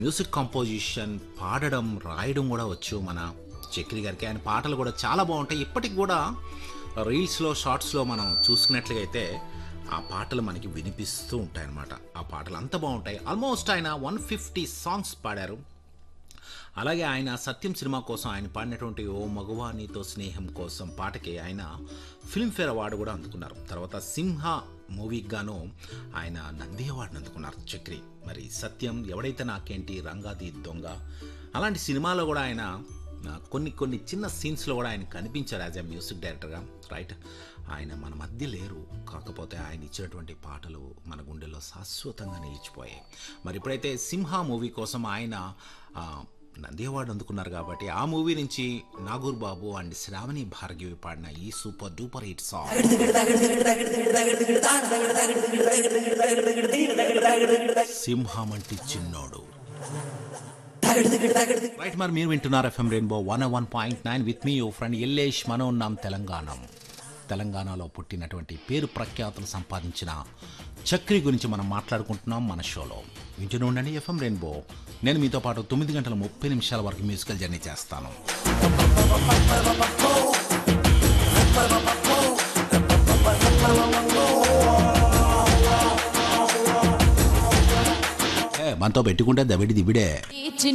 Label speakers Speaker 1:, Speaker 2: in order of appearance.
Speaker 1: music composition పాడడం రాయడం కూడా వచ్చు మన చక్రి గారికి ఆయన పాటలు కూడా చాలా బాగుంటాయి ఇప్పటికి కూడా రీల్స్లో షార్ట్స్లో మనం చూసుకున్నట్లుగా అయితే ఆ పాటలు మనకి వినిపిస్తూ ఉంటాయి అన్నమాట ఆ పాటలు అంత బాగుంటాయి ఆల్మోస్ట్ ఆయన వన్ ఫిఫ్టీ సాంగ్స్ పాడారు అలాగే ఆయన సత్యం సినిమా కోసం ఆయన పాడినటువంటి ఓ మగవా నీతో స్నేహం కోసం పాటకి ఆయన ఫిల్మ్ఫేర్ అవార్డు కూడా అందుకున్నారు తర్వాత సింహ మూవీకి గాను ఆయన నంది అవార్డుని అందుకున్నారు చక్రి మరి సత్యం ఎవడైతే నాకేంటి రంగాది దొంగ అలాంటి సినిమాలో కూడా ఆయన ఆ, కొన్ని కొన్ని చిన్న సీన్స్లో కూడా ఆయన కనిపించారు యాజ్ ఎ మ్యూజిక్ డైరెక్టర్గా రైట్ ఆయన మన మధ్య లేరు కాకపోతే ఆయన ఇచ్చినటువంటి పాటలు మన గుండెల్లో శాశ్వతంగా నిలిచిపోయాయి మరి ఇప్పుడైతే సింహ మూవీ కోసం ఆయన ఆ, నంది అవార్డు అందుకున్నారు కాబట్టి ఆ మూవీ నుంచి నాగూర్ బాబు అండ్ శ్రావణి భార్గవి పాడిన ఈ సూపర్ డూపర్ హిట్ సాంగ్ సింహం అంటే చిన్నోడు రైట్ మరి మీరు వింటున్నారు FM rainbow one one point nine with me ఓ ఫ్రెండ్ ఎల్లేష్ మనం ఉన్నాం తెలంగాణ తెలంగాణలో పుట్టినటువంటి పేరు ప్రఖ్యాతులు సంపాదించిన చక్రి గురించి మనం మాట్లాడుకుంటున్నాం మన షోలో వింటూనే ఉండండి ఎఫ్ఎం రెయిన్బో నేను మీతో పాటు తొమ్మిది గంటల ముప్పై నిమిషాల వరకు మ్యూజికల్ జర్నీ చేస్తాను ఏ, మనతో పెట్టుకుంటే దవిడి దివిడే
Speaker 2: ఈ